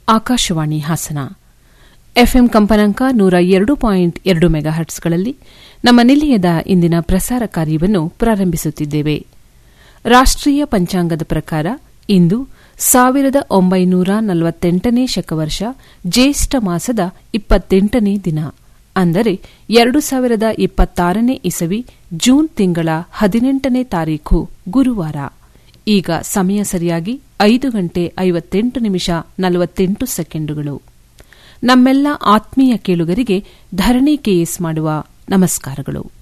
Akashvani Hassan FM ಕಂಪನಾಂಕ ನೂರ ಎರಡು ಪಾಯಿಂಟ್ ಎರಡು ಮೆಗಾಹರ್ಟ್ಸ್ಗಳಲ್ಲಿ ನಮ್ಮ ನಿಲಯದ ಇಂದಿನ ಪ್ರಸಾರ ಕಾರ್ಯವನ್ನು ಪ್ರಾರಂಭಿಸುತ್ತಿದ್ದೇವೆ ರಾಷ್ಟೀಯ ಪಂಚಾಂಗದ ಪ್ರಕಾರ ಇಂದು ಸಾವಿರದ ಒಂಬೈನೂರ ನಲವತ್ತೆಂಟನೇ ಶಕವರ್ಷ ಜ್ಯೇಷ್ಠ ಮಾಸದ ಇಪ್ಪತ್ತೆಂಟನೇ ದಿನ ಅಂದರೆ ಎರಡು ಸಾವಿರದ ಇಪ್ಪತ್ತಾರನೇ ಇಸವಿ ಜೂನ್ ತಿಂಗಳ ಹದಿನೆಂಟನೇ ತಾರೀಖು ಗುರುವಾರ ಈಗ ಸಮಯ ಸರಿಯಾಗಿ ಐದು ಗಂಟೆ ಐವತ್ತೆಂಟು ನಿಮಿಷ ನಲವತ್ತೆಂಟು ಸೆಕೆಂಡುಗಳು ನಮ್ಮೆಲ್ಲ ಆತ್ಮೀಯ ಕೇಳುಗರಿಗೆ ಧರಣಿ ಕೆಎಸ್ ಮಾಡುವ ನಮಸ್ಕಾರಗಳು